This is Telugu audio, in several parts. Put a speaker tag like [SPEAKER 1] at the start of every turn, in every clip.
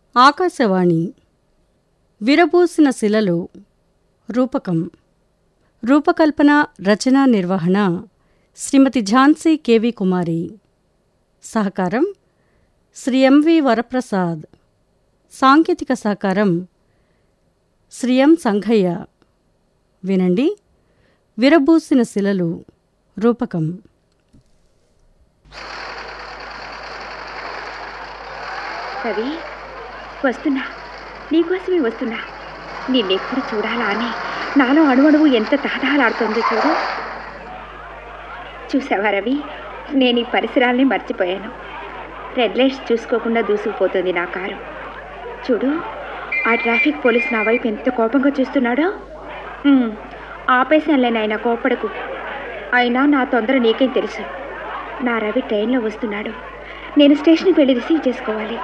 [SPEAKER 1] ఆకాశవాణి విరబూసిన శిలలు రూపకం రూపకల్పన రచనా నిర్వహణ శ్రీమతి ఝాన్సీ కెవి కుమారి సహకారం శ్రీ ఎంవి వరప్రసాద్ సాంకేతిక సహకారం శ్రీ ఎం సంఘయ్య వినండి విరబూసిన శిలలు రూపకం
[SPEAKER 2] రవి వస్తున్నా నీకోసమే వస్తున్నా నిన్నెప్పుడు చూడాలా అని నాలో అణువణువు ఎంత తహతహలాడుతుందో చూడు చూసావా రవి నేను ఈ పరిసరాల్ని మర్చిపోయాను రెడ్ లైట్స్ చూసుకోకుండా దూసుకుపోతుంది నా కారు చూడు ఆ ట్రాఫిక్ పోలీస్ నా వైపు ఎంత కోపంగా చూస్తున్నాడో ఉమ్, ఆపేశానులే నాయన కోపడకు అయినా నా తొందర నీకేం తెలుసు నా రవి ట్రైన్లో వస్తున్నాడు నేను స్టేషన్కి వెళ్ళి రిసీవ్ చేసుకోవాలి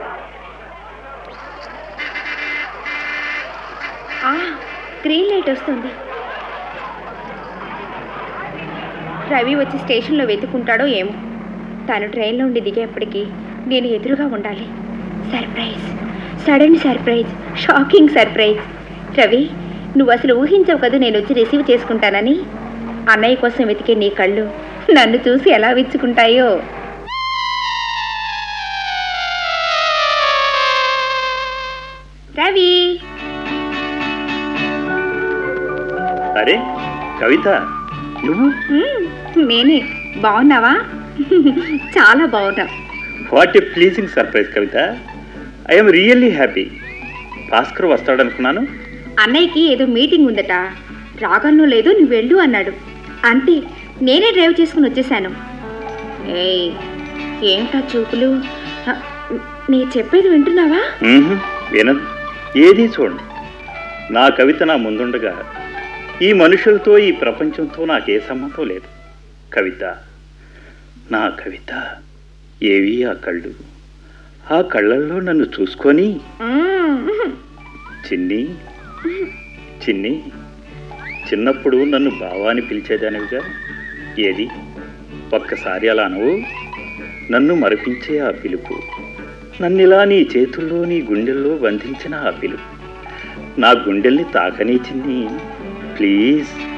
[SPEAKER 2] ఆ, గ్రీన్ లైట్ వస్తుంది రవి వచ్చి స్టేషన్లో వెతుకుంటాడో ఏమో తను ట్రైన్లో ఉండి దిగేప్పటికీ నేను ఎదురుగా ఉండాలి surprise sudden surprise shocking surprise Ravi నువ్వు అసలు ఊహించవు కదా నేను వచ్చి రిసీవ్ చేసుకుంటానని అన్నయ్య కోసం వెతికే నీ కళ్ళు నన్ను చూసి ఎలా విచ్చుకుంటాయో రవి
[SPEAKER 3] అరే కవిత నువ్వు
[SPEAKER 2] మ్మ్, నేనే బాగున్నావా చాలా బాగున్నా
[SPEAKER 3] what a pleasing surprise Kavitha I'm really happy Bhaskar వస్తాడనుకున్నాను
[SPEAKER 2] అన్నయ్యకి ఏదో మీటింగ్ ఉందట రాగంలో లేదు నువ్వు వెళ్ళు అన్నాడు అంతే నేనే డ్రైవ్ చేసుకుని వచ్చేసాను ఏయ్ ఏంటా చూపులు ఆ, నీ చెప్పేది వింటున్నావా
[SPEAKER 3] మ్మ్హ్, వినదు ఏదీ చూడండి నా కవిత నా ముందుండగా ఈ మనుషులతో ఈ ప్రపంచంతో నాకే సంబంధం లేదు కవిత నా కవిత ఏవి ఆ కళ్ళు ఆ కళ్ళల్లో నన్ను చూసుకొని
[SPEAKER 2] మ్మ్.
[SPEAKER 3] చిన్ని చిన్ని చిన్నప్పుడు నన్ను బావాని పిలిచేదానివిగా ఏది ఒక్కసారి అలా అనవు నన్ను మరిపించే ఆ పిలుపు నన్నిలా నీ చేతుల్లో నీ గుండెల్లో బంధించిన ఆ పిలుపు నా గుండెల్ని తాకనీ చిన్ని ప్లీజ్